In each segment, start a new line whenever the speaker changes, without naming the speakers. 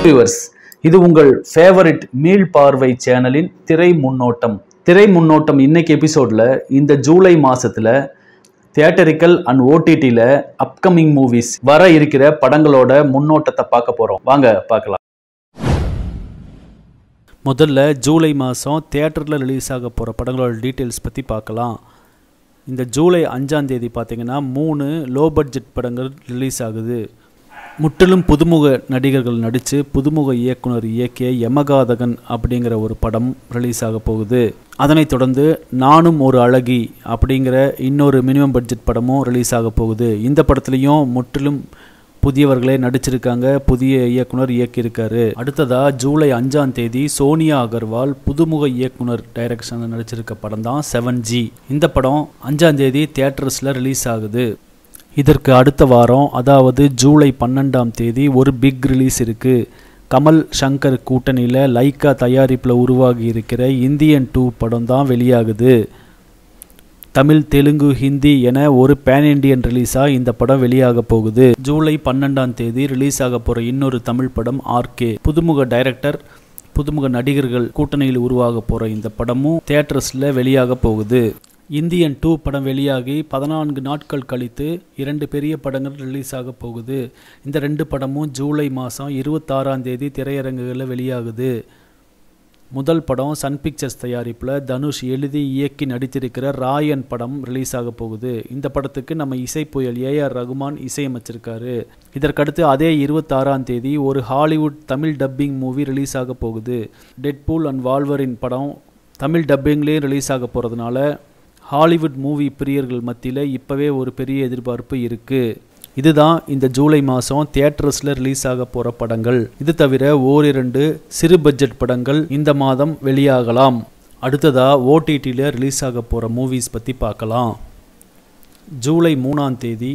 viewers இது உங்கள் favourite மீள் பார்வை சேனலின் திரை முன்னோட்டம் திரை முன்னோட்டம் இன்னைக்கு எபிசோட்ல இந்த ஜூலை மாசத்துல தியேட்டரிக்கல் அண்ட் ஓடிடியில் அப்கமிங் மூவிஸ் வர இருக்கிற படங்களோட முன்னோட்டத்தை பார்க்க போறோம் வாங்க பார்க்கலாம்
முதல்ல ஜூலை மாதம் தியேட்டரில் ரிலீஸ் ஆக போகிற படங்களோட டீட்டெயில்ஸ் பற்றி பார்க்கலாம் இந்த ஜூலை அஞ்சாம் தேதி பார்த்தீங்கன்னா மூணு லோ பட்ஜெட் படங்கள் ரிலீஸ் ஆகுது முற்றிலும் புதுமுக நடிகர்கள் நடித்து புதுமுக இயக்குனர் இயக்கிய யமகாதகன் அப்படிங்கிற ஒரு படம் ரிலீஸ் ஆக போகுது அதனைத் தொடர்ந்து நானும் ஒரு அழகி அப்படிங்கிற இன்னொரு மினிமம் பட்ஜெட் படமும் ரிலீஸ் ஆக போகுது இந்த படத்துலையும் முற்றிலும் புதியவர்களே நடிச்சிருக்காங்க புதிய இயக்குனர் இயக்கியிருக்காரு அடுத்ததா ஜூலை அஞ்சாம் தேதி சோனியா அகர்வால் புதுமுக இயக்குனர் டைரக்ஷனில் நடிச்சிருக்க படம் தான் செவன் ஜி இந்த படம் அஞ்சாம் தேதி தியேட்டர்ஸில் ரிலீஸ் ஆகுது இதற்கு அடுத்த வாரம் அதாவது ஜூலை பன்னெண்டாம் தேதி ஒரு பிக் ரிலீஸ் இருக்கு கமல் சங்கர் கூட்டணியில் லைக்கா தயாரிப்பில் உருவாகி இருக்கிற இந்தியன் டூ படம் தான் வெளியாகுது தமிழ் தெலுங்கு ஹிந்தி என ஒரு பேன் இண்டியன் ரிலீஸாக இந்த படம் வெளியாக போகுது ஜூலை பன்னெண்டாம் தேதி ரிலீஸ் ஆக போகிற இன்னொரு தமிழ் படம் ஆர்கே புதுமுக டைரக்டர் புதுமுக நடிகர்கள் கூட்டணியில் உருவாக போகிற இந்த படமும் தியேட்டர்ஸில் வெளியாக போகுது இந்தியன் டூ படம் வெளியாகி பதினான்கு நாட்கள் கழித்து இரண்டு பெரிய படங்கள் ரிலீஸ் ஆக போகுது இந்த ரெண்டு படமும் ஜூலை மாதம் இருபத்தாறாம் தேதி திரையரங்குகளில் வெளியாகுது முதல் படம் சன் பிக்சர்ஸ் தயாரிப்பில் தனுஷ் எழுதி இயக்கி நடித்திருக்கிற ராயன் படம் ரிலீஸ் ஆக போகுது இந்த படத்துக்கு நம்ம இசை புயல் ஏஆர் ரகுமான் இசையமைச்சிருக்காரு இதற்கடுத்து அதே இருபத்தாறாம் தேதி ஒரு Hollywood Tamil dubbing movie release ஆக போகுது டெட்பூல் அண்ட் வால்வரின் படம் தமிழ் டப்பிங்லேயும் ரிலீஸ் ஆக போகிறதுனால ஹாலிவுட் மூவி பிரியர்கள் மத்தியில் இப்போவே ஒரு பெரிய எதிர்பார்ப்பு இருக்குது இதுதான் இந்த ஜூலை மாதம் தியேட்டர்ஸில் ரிலீஸ் ஆக போகிற படங்கள் இது தவிர ஓரிரண்டு சிறு பட்ஜெட் படங்கள் இந்த மாதம் வெளியாகலாம் அடுத்ததாக ஓடிடியில் ரிலீஸ் ஆக போகிற மூவிஸ் பற்றி பார்க்கலாம் ஜூலை மூணாம் தேதி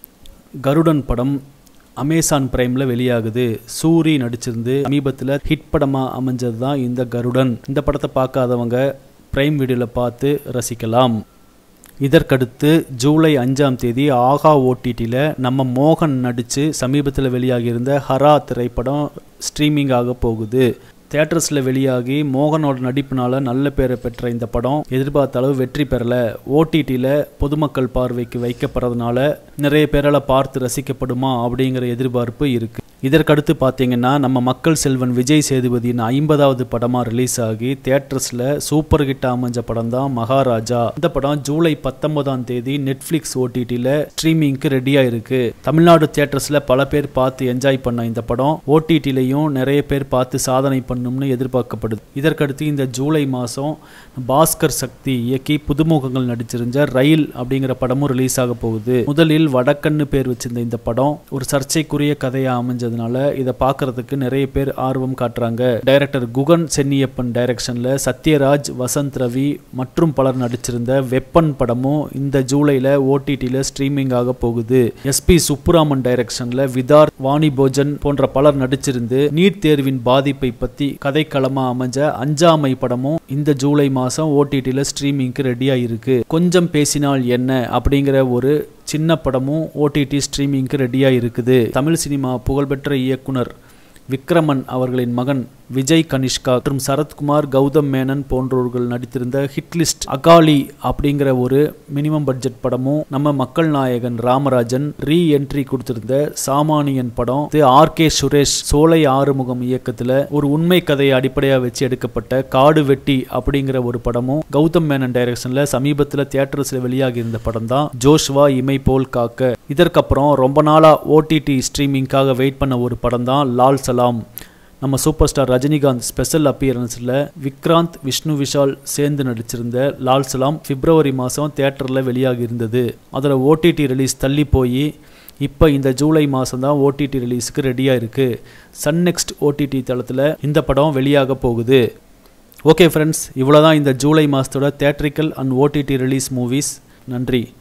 கருடன் படம் அமேசான் பிரைமில் வெளியாகுது சூரி நடிச்சிருந்து சமீபத்தில் ஹிட் படமாக அமைஞ்சது தான் இந்த கருடன் இந்த படத்தை பார்க்காதவங்க பிரைம் வீடியோவில் பார்த்து ரசிக்கலாம் இதற்கடுத்து ஜூலை அஞ்சாம் தேதி ஆகா ஓடிடியில் நம்ம மோகன் நடித்து சமீபத்தில் வெளியாகியிருந்த ஹரா திரைப்படம் ஸ்ட்ரீமிங் ஆக போகுது தேட்டர்ஸில் வெளியாகி மோகனோட நடிப்பினால் நல்ல பேரை பெற்ற இந்த படம் எதிர்பார்த்த அளவு வெற்றி பெறலை ஓடிடியில் பொதுமக்கள் பார்வைக்கு வைக்கப்படுறதுனால நிறைய பேரால் பார்த்து ரசிக்கப்படுமா அப்படிங்கிற எதிர்பார்ப்பு இருக்குது இதற்கடுத்து பார்த்தீங்கன்னா நம்ம மக்கள் செல்வன் விஜய் சேதுபதியின் ஐம்பதாவது படமாக ரிலீஸ் ஆகி தியேட்டர்ஸில் சூப்பர் ஹிட் அமைஞ்ச படம் தான் மகாராஜா இந்த படம் ஜூலை பத்தொன்பதாம் தேதி நெட்ஃப்ளிக்ஸ் ஓடிடியில் ஸ்ட்ரீமிங்க்கு ரெடியாக இருக்கு தமிழ்நாடு தியேட்டர்ஸில் பல பேர் பார்த்து என்ஜாய் பண்ண இந்த படம் ஓடிடிலையும் நிறைய பேர் பார்த்து சாதனை பண்ணும்னு எதிர்பார்க்கப்படுது இதற்கடுத்து இந்த ஜூலை மாதம் பாஸ்கர் சக்தி இயக்கி புதுமுகங்கள் நடிச்சிருந்த ரயில் அப்படிங்கிற படமும் ரிலீஸ் ஆக போகுது முதலில் வடக்கன்னு பேர் வச்சிருந்த இந்த படம் ஒரு சர்ச்சைக்குரிய கதையாக அமைஞ்சது இருந்ததுனால இதை பார்க்கறதுக்கு நிறைய பேர் ஆர்வம் காட்டுறாங்க டைரக்டர் குகன் சென்னியப்பன் டைரக்ஷனில் சத்யராஜ் வசந்த் ரவி மற்றும் பலர் நடிச்சிருந்த வெப்பன் படமும் இந்த ஜூலையில் ஓடிடியில் ஸ்ட்ரீமிங் ஆக போகுது எஸ்பி சுப்புராமன் டைரக்ஷனில் விதார் வாணி போஜன் போன்ற பலர் நடிச்சிருந்து நீட் தேர்வின் பாதிப்பை பற்றி கதைக்களமாக அமைஞ்ச அஞ்சாமை படமும் இந்த ஜூலை மாதம் ஓடிடியில் ஸ்ட்ரீமிங்க்கு ரெடியாக இருக்கு கொஞ்சம் பேசினால் என்ன அப்படிங்கிற ஒரு சின்ன படமும் ஓடிடி ஸ்ட்ரீமிங்க்கு ரெடியாக இருக்குது தமிழ் சினிமா புகழ்பெற்ற இயக்குனர் விக்ரமன் அவர்களின் மகன் விஜய் கனிஷ்கா மற்றும் சரத்குமார் கௌதம் மேனன் போன்றோர்கள் நடித்திருந்த ஹிட்லிஸ்ட் அகாலி அப்படிங்கிற ஒரு மினிமம் பட்ஜெட் படமும் நம்ம மக்கள் நாயகன் ராமராஜன் ரீ என்ட்ரி கொடுத்திருந்த சாமானியன் படம் இது ஆர் கே சுரேஷ் சோலை ஆறுமுகம் இயக்கத்தில் ஒரு உண்மை கதையை அடிப்படையாக வச்சு எடுக்கப்பட்ட காடு வெட்டி அப்படிங்கிற ஒரு படமும் கௌதம் மேனன் டைரக்ஷனில் சமீபத்தில் தியேட்டர்ஸில் வெளியாகி இருந்த படம் தான் ஜோஷ்வா இமை போல் காக்க இதற்கப்புறம் ரொம்ப நாளாக ஓடிடி ஸ்ட்ரீமிங்காக வெயிட் பண்ண ஒரு படம் தான் லால் சலாம் நம்ம சூப்பர் ஸ்டார் ரஜினிகாந்த் ஸ்பெஷல் அப்பியரன்ஸில் விக்ராந்த் விஷ்ணு விஷால் சேர்ந்து நடிச்சிருந்த லால் சலாம் பிப்ரவரி மாதம் தேட்டரில் வெளியாகி இருந்தது அதில் ஓடிடி ரிலீஸ் தள்ளி போய் இப்போ இந்த ஜூலை மாதம் தான் ஓடிடி ரிலீஸுக்கு ரெடியாக இருக்குது சன் நெக்ஸ்ட் ஓடிடி தளத்தில் இந்த படம் வெளியாக போகுது ஓகே ஃப்ரெண்ட்ஸ் இவ்வளோ தான் இந்த ஜூலை மாதத்தோட theatrical and OTT release movies நன்றி